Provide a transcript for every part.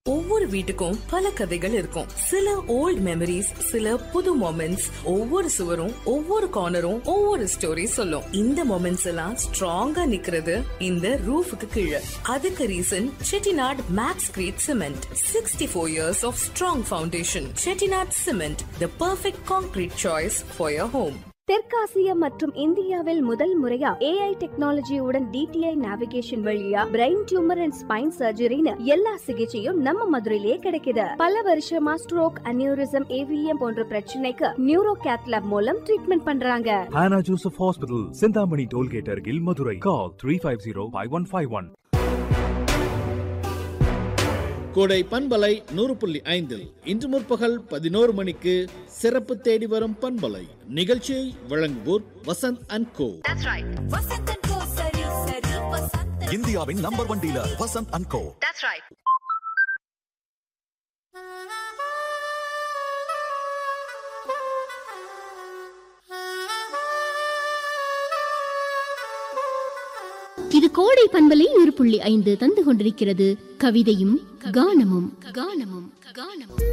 ஒவ்வொரு வீட்டுக்கும் பல கதைகள் இருக்கும் சில ஓல்ட் மெமரிஸ் சில புது மொமெண்ட்ஸ் ஒவ்வொரு சுவரும் ஒவ்வொரு கார்னரும் ஒவ்வொரு ஸ்டோரி சொல்லும் இந்த மொமெண்ட்ஸ் எல்லாம் ஸ்ட்ராங்கா நிக்கிறது இந்த ரூஃபுக்கு கீழே அதுக்கு reason Chettinad maxcrete cement sixty four years of strong foundation Chettinad cement the perfect concrete choice for your home தெற்காசிய மற்றும் இந்தியாவில் முதல் முறையா ஏஐ டெக்னாலஜியுடன் டிடிஐ நேவிகேஷன் வழியா பிரெயின் டியூமர் அண்ட் ஸ்பைன் சர்ஜரின்னு எல்லா சிகிச்சையும் நம்ம மதுரையிலே கிடைக்குது பல வருஷமா ஸ்ட்ரோக் அனியூரிசம் ஏவிஎம் போன்ற பிரச்சனைக்கு நியூரோ கேத்லாப் மூலம் ட்ரீட்மெண்ட் பண்றாங்க Hannah Joseph Hospital, Sindhamani Tollgate, Argil, Madurai. Call 350 5151. கோடை பண்பலை நூறு புள்ளி ஐந்தில் இன்று முற்பகல் பதினோரு மணிக்கு சிறப்பு தேடி வரும் பண்பலை நிகழ்ச்சியை வழங்குவோர் வசந்த் அண்ட் கோ இந்தியாவின் number one dealer Vasanth and Co இது கோடை பண்பலை நூறு புள்ளி ஐந்து தந்து கொண்டிருக்கிறது கவிதையும் கானமும் கானமும் கானமும்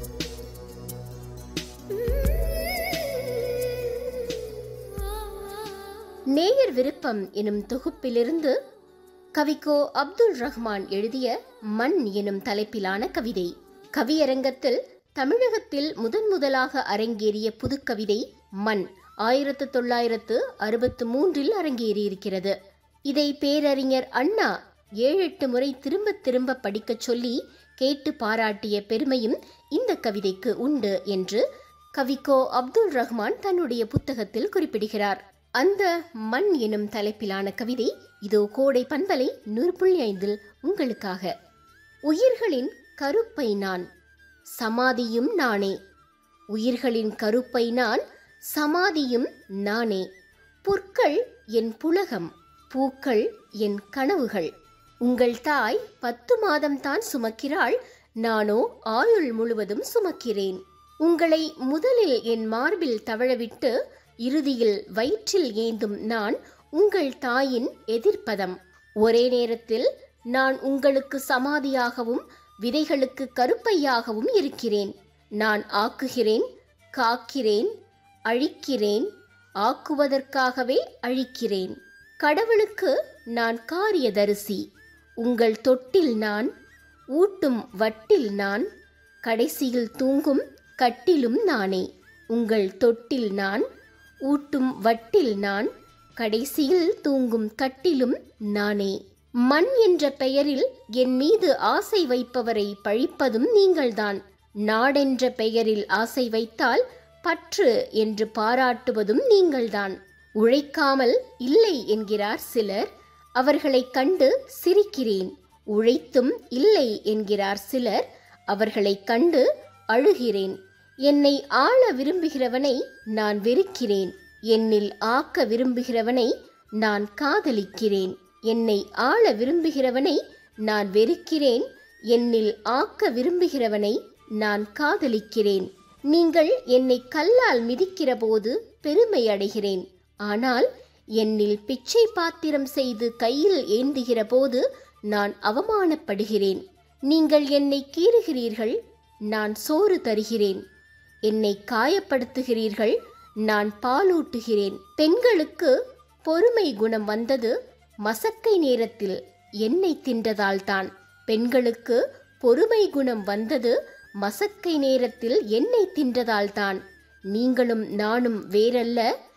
நேயர் விருப்பம் எனும் தொகுப்பிலிருந்து கவிக்கோ அப்துல் ரஹ்மான் எழுதிய மண் எனும் தலைப்பிலான கவிதை கவியரங்கத்தில் தமிழகத்தில் முதன் முதலாக அரங்கேறிய புதுக்கவிதை மண் ஆயிரத்து தொள்ளாயிரத்து அறுபத்து மூன்றில் அரங்கேறியிருக்கிறது இதை பேரறிஞர் அண்ணா ஏழெட்டு முறை திரும்ப திரும்ப படிக்கச் சொல்லி கேட்டு பாராட்டிய பெருமையும் இந்த கவிதைக்கு உண்டு என்று கவிக்கோ அப்துல் ரஹ்மான் தன்னுடைய புத்தகத்தில் குறிப்பிடுகிறார் அந்த மண் எனும் தலைப்பிலான கவிதை இதோ கோடை பண்பலை நூறு புள்ளி ஐந்தில் உங்களுக்காக உயிர்களின் கருப்பை நான் சமாதியும் நானே உயிர்களின் கருப்பை நான் சமாதியும் நானே புற்கள் என் புலகம் பூக்கள் என் கனவுகள் உங்கள் தாய் பத்து மாதம்தான் சுமக்கிறாள் நானோ ஆயுள் முழுவதும் சுமக்கிறேன் உங்களை முதலில் என் மார்பில் தவழவிட்டு இறுதியில் வயிற்றில் ஏந்தும் நான் உங்கள் தாயின் எதிர்ப்பதம் ஒரே நேரத்தில் நான் உங்களுக்கு சமாதியாகவும் விதைகளுக்கு கருப்பையாகவும் இருக்கிறேன் நான் ஆக்குகிறேன் காக்கிறேன் அழிக்கிறேன் ஆக்குவதற்காகவே அழிக்கிறேன் கடவுளுக்கு நான் காரியதரிசி உங்கள் தொட்டில் நான் ஊட்டும் வட்டில் நான் கடைசியில் தூங்கும் கட்டிலும் நானே உங்கள் தொட்டில் நான் ஊட்டும் வட்டில் நான் கடைசியில் தூங்கும் கட்டிலும் நானே மண் என்ற பெயரில் என் மீது ஆசை வைப்பவரை பழிப்பதும் நீங்கள்தான் நாடென்ற பெயரில் ஆசை வைத்தால் பற்று என்று பாராட்டுவதும் நீங்கள்தான் உழைக்காமல் இல்லை என்கிறார் சிலர் அவர்களைக் கண்டு சிரிக்கிறேன் உழைத்தும் இல்லை என்கிறார் சிலர் அவர்களைக் கண்டு அழுகிறேன் என்னை ஆள விரும்புகிறவனை நான் வெறுக்கிறேன் என்னில் ஆக்க விரும்புகிறவனை நான் காதலிக்கிறேன் என்னை ஆள விரும்புகிறவனை நான் வெறுக்கிறேன் என்னில் ஆக்க விரும்புகிறவனை நான் காதலிக்கிறேன் நீங்கள் என்னை கல்லால் மிதிக்கிற போது பெருமை அடைகிறேன் ஆனால் என்னில் பிச்சை பாத்திரம் செய்து கையில் ஏந்துகிற போது நான் அவமானப்படுகிறேன் நீங்கள் என்னை கீறுகிறீர்கள் நான் சோறு தருகிறேன் என்னை காயப்படுத்துகிறீர்கள் நான் பாலூட்டுகிறேன் பெண்களுக்கு பொறுமை குணம் வந்தது மசக்கை நேரத்தில் என்னை தின்றதால்தான் பெண்களுக்கு பொறுமை குணம் வந்தது மசக்கை நேரத்தில் என்னை தின்றதால்தான் நீங்களும் நானும் வேறல்ல